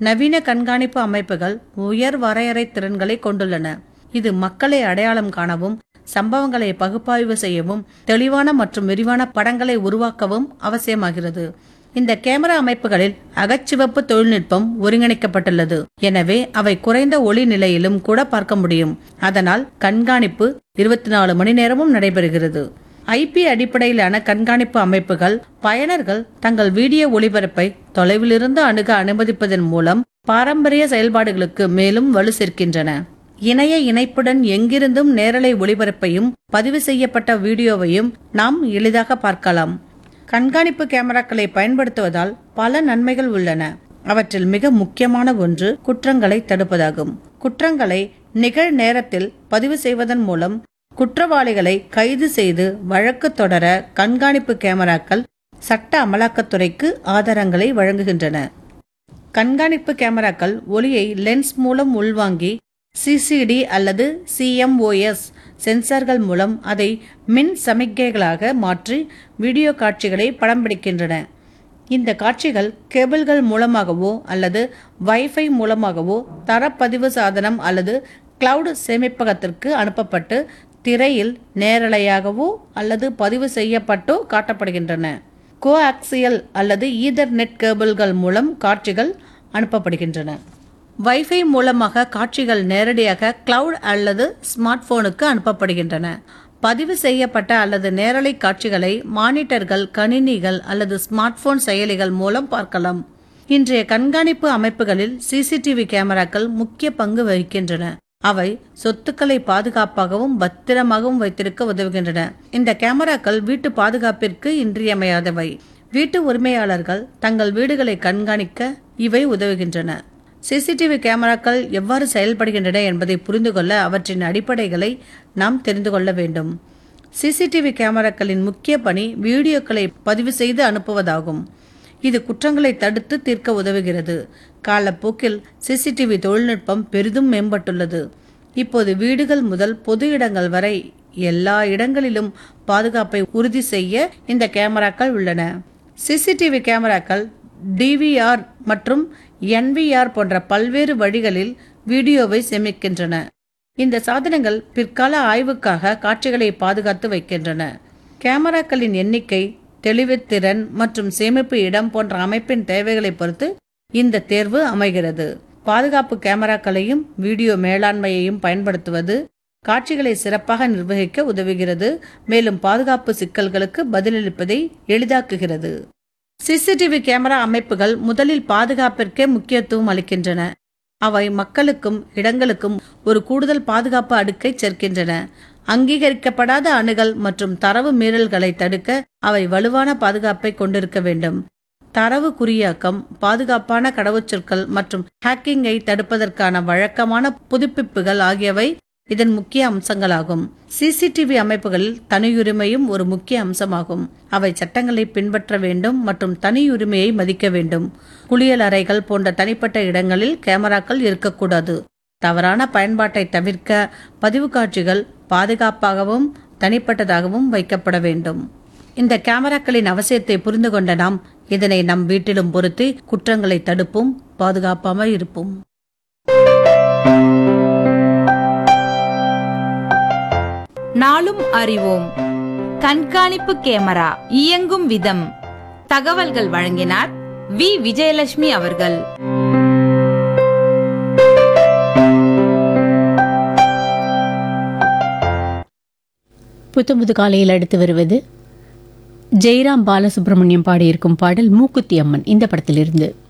நவீன கண்காணிப்பு அமைப்புகள் உயர் வரையறை திறன்களை கொண்டுள்ளன இது மக்களை அடையாளம் காணவும் சம்பவங்களை பகுப்பாய்வு செய்யவும் தெளிவான மற்றும் விரிவான படங்களை உருவாக்கவும் அவசியமாகிறது இந்த கேமரா அமைப்புகளில் அகச்சிவப்பு தொழில்நுட்பம் ஒருங்கிணைக்கப்பட்டுள்ளது எனவே அவை குறைந்த ஒளி நிலையிலும் கூட பார்க்க முடியும் அதனால் கண்காணிப்பு இருபத்தி நாலு மணி நேரமும் நடைபெறுகிறது ஐபி அடிப்படையிலான கண்காணிப்பு அமைப்புகள் பயனர்கள் தங்கள் வீடியோ ஒளிபரப்பை தொலைவிலிருந்து அணுக அனுமதிப்பதன் மூலம் பாரம்பரிய செயல்பாடுகளுக்கு மேலும் வலு சேர்க்கின்றன இணைய இணைப்புடன் எங்கிருந்தும் நேரலை ஒளிபரப்பையும் பதிவு செய்யப்பட்ட வீடியோவையும் நாம் எளிதாக பார்க்கலாம் கண்காணிப்பு கேமராக்களை பயன்படுத்துவதால் பல நன்மைகள் உள்ளன அவற்றில் மிக முக்கியமான ஒன்று குற்றங்களை தடுப்பதாகும் குற்றங்களை நிகழ் நேரத்தில் பதிவு செய்வதன் மூலம் குற்றவாளிகளை கைது செய்து வழக்கு தொடர கண்காணிப்பு கேமராக்கள் சட்ட அமலாக்கத்துறைக்கு ஆதாரங்களை வழங்குகின்றன கண்காணிப்பு கேமராக்கள் ஒளியை லென்ஸ் மூலம் உள்வாங்கி சிசிடி அல்லது சிஎம்ஓஎஸ் சென்சார்கள் மூலம் அதை மின் சமிக்ஞைகளாக மாற்றி வீடியோ காட்சிகளை படம் பிடிக்கின்றன இந்த காட்சிகள் கேபிள்கள் மூலமாகவோ அல்லது வைஃபை மூலமாகவோ தரப்பதிவு சாதனம் அல்லது கிளவுட் சேமிப்பகத்திற்கு அனுப்பப்பட்டு திரையில் நேரலையாகவோ அல்லது பதிவு செய்யப்பட்டோ காட்டப்படுகின்றன கோஆக்சியல் அல்லது ஈதர்நெட் கேபிள்கள் மூலம் காட்சிகள் அனுப்பப்படுகின்றன வைஃபை மூலமாக காட்சிகள் நேரடியாக கிளவுட் அல்லது ஸ்மார்ட் போனுக்கு அனுப்பப்படுகின்றன பதிவு செய்யப்பட்ட அல்லது நேரலை காட்சிகளை மானிட்டர்கள் கணினிகள் அல்லது ஸ்மார்ட் போன் செயலிகள் மூலம் பார்க்கலாம் இன்றைய கண்காணிப்பு அமைப்புகளில் சிசிடிவி கேமராக்கள் முக்கிய பங்கு வகிக்கின்றன அவை சொத்துக்களை பாதுகாப்பாகவும் பத்திரமாகவும் வைத்திருக்க உதவுகின்றன இந்த கேமராக்கள் வீட்டு பாதுகாப்பிற்கு இன்றியமையாதவை வீட்டு உரிமையாளர்கள் தங்கள் வீடுகளை கண்காணிக்க இவை உதவுகின்றன சிசிடிவி கேமராக்கள் எவ்வாறு செயல்படுகின்றன என்பதை புரிந்து கொள்ள அவற்றின் அடிப்படைகளை நாம் தெரிந்து கொள்ள வேண்டும் சிசிடிவி கேமராக்களின் முக்கிய பணி வீடியோக்களை பதிவு செய்து அனுப்புவதாகும் இது குற்றங்களை தடுத்து தீர்க்க உதவுகிறது காலப்போக்கில் சிசிடிவி தொழில்நுட்பம் பெரிதும் மேம்பட்டுள்ளது இப்போது வீடுகள் முதல் பொது இடங்கள் வரை எல்லா இடங்களிலும் பாதுகாப்பை உறுதி செய்ய இந்த கேமராக்கள் உள்ளன சிசிடிவி கேமராக்கள் டிவிஆர் மற்றும் என்விஆர் போன்ற பல்வேறு வழிகளில் வீடியோவை சேமிக்கின்றன இந்த சாதனங்கள் பிற்கால ஆய்வுக்காக காட்சிகளை பாதுகாத்து வைக்கின்றன கேமராக்களின் எண்ணிக்கை தெளிவுத்திறன் மற்றும் சேமிப்பு இடம் போன்ற அமைப்பின் தேவைகளை பொறுத்து இந்த தேர்வு அமைகிறது பாதுகாப்பு கேமராக்களையும் வீடியோ மேலாண்மையையும் பயன்படுத்துவது காட்சிகளை சிறப்பாக நிர்வகிக்க உதவுகிறது மேலும் பாதுகாப்பு சிக்கல்களுக்கு பதிலளிப்பதை எளிதாக்குகிறது சிசிடிவி கேமரா அமைப்புகள் முதலில் பாதுகாப்பிற்கே முக்கியத்துவம் அளிக்கின்றன அவை மக்களுக்கும் இடங்களுக்கும் ஒரு கூடுதல் பாதுகாப்பு அடுக்கை சேர்க்கின்றன அங்கீகரிக்கப்படாத அணுகல் மற்றும் தரவு மீறல்களை தடுக்க அவை வலுவான பாதுகாப்பை கொண்டிருக்க வேண்டும் தரவு குறியாக்கம் பாதுகாப்பான கடவுச்சொற்கள் மற்றும் ஹேக்கிங்கை தடுப்பதற்கான வழக்கமான புதுப்பிப்புகள் ஆகியவை இதன் முக்கிய அம்சங்களாகும் சிசிடிவி அமைப்புகளில் தனியுரிமையும் ஒரு முக்கிய அம்சமாகும் அவை சட்டங்களை பின்பற்ற வேண்டும் மற்றும் தனியுரிமையை மதிக்க வேண்டும் குளியல் அறைகள் போன்ற தனிப்பட்ட இடங்களில் கேமராக்கள் இருக்கக்கூடாது தவறான பயன்பாட்டை தவிர்க்க பதிவு காட்சிகள் பாதுகாப்பாகவும் தனிப்பட்டதாகவும் வைக்கப்பட வேண்டும் இந்த கேமராக்களின் அவசியத்தை புரிந்து கொண்ட நாம் இதனை நம் வீட்டிலும் பொருத்தி குற்றங்களை தடுப்போம் பாதுகாப்பாமல் இருப்போம் நாளும் அறிவோம் கண்காணிப்பு கேமரா இயங்கும் விதம் தகவல்கள் வழங்கினார் வி விஜயலட்சுமி அவர்கள் புத்தமுது காலையில் அடுத்து வருவது ஜெயராம் பாலசுப்ரமணியம் பாடியிருக்கும் பாடல் மூக்குத்தி அம்மன் இந்த படத்திலிருந்து